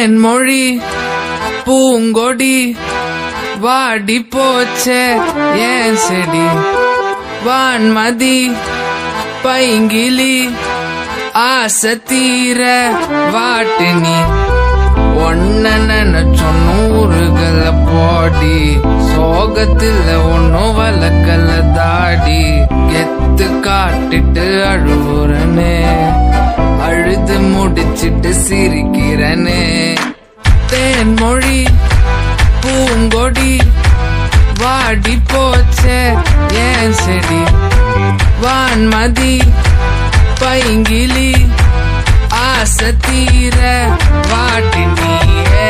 தேன்மொழி பூங்கொடி வாடி போச்சே ஏன் செடி வான்மதி பைங்கிலி ஆசை தீர வாட்டு நீ ஒன்ன நினைச்சொன்னு ஊருகள போடி சோகத்துல ஒன்னும் வளர்க்கல தாடி கெத்து காட்டிட்டு அழுவுறனே அழுது முடிச்சிட்டு சிரிக்கிறனே தேன்மொழி பூங்கொடி வாடி போச்சே ஏன் செடி வான்மதி பைங்கிலி ஆசை தீர வாட்டி நீயே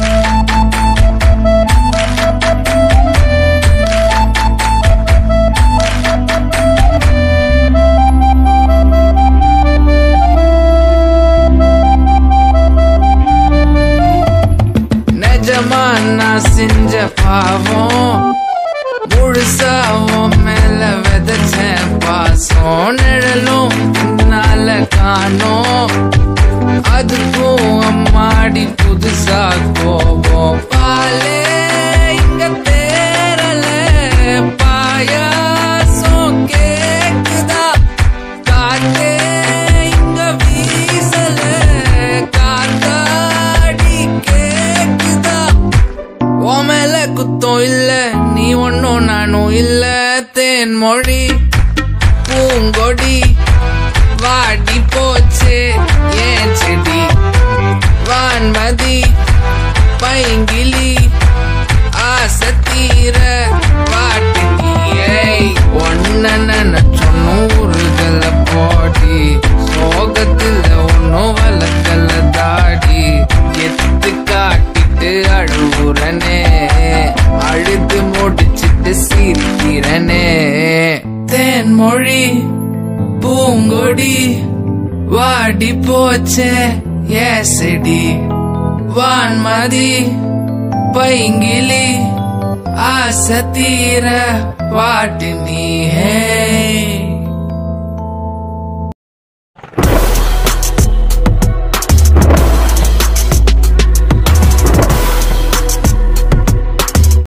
நிஜமா நான் செஞ்ச பாவம் முழுசாவும் மேல விதைச்சேன் பாசம் நிழலும் நால காணோம் அதுக்கும் அம்மாடி புதுசா கோபம் பாலே இங்க தேரல பாயாசம் கேக்குதா காத்தே இங்க வீசல காத்தாடி கேக்குதா உன் மேல குத்தம் இல்ல நீ ஒன்னும் நானும் இல்ல தேன்மொழி பூங்கொடி வாடி போச்சு ஏன் செடி வான்மதி பைங்கிலி ஆசை தீர வாட்டி நீயே ஒன்ன நினைச்சொன்னு ஊருகள போடி சோகத்துல ஒன்னும் வளர்க்கல தாடி எத்து காட்டிட்டு அழுகுறனே அழுது முடிச்சிட்டு சிரிக்கிறனே தேன்மொழி பூங்கொடி வாடி போச்சே ஏ செடி வான்மதி பைங்கிலி ஆசை தீர வாட்டு நீ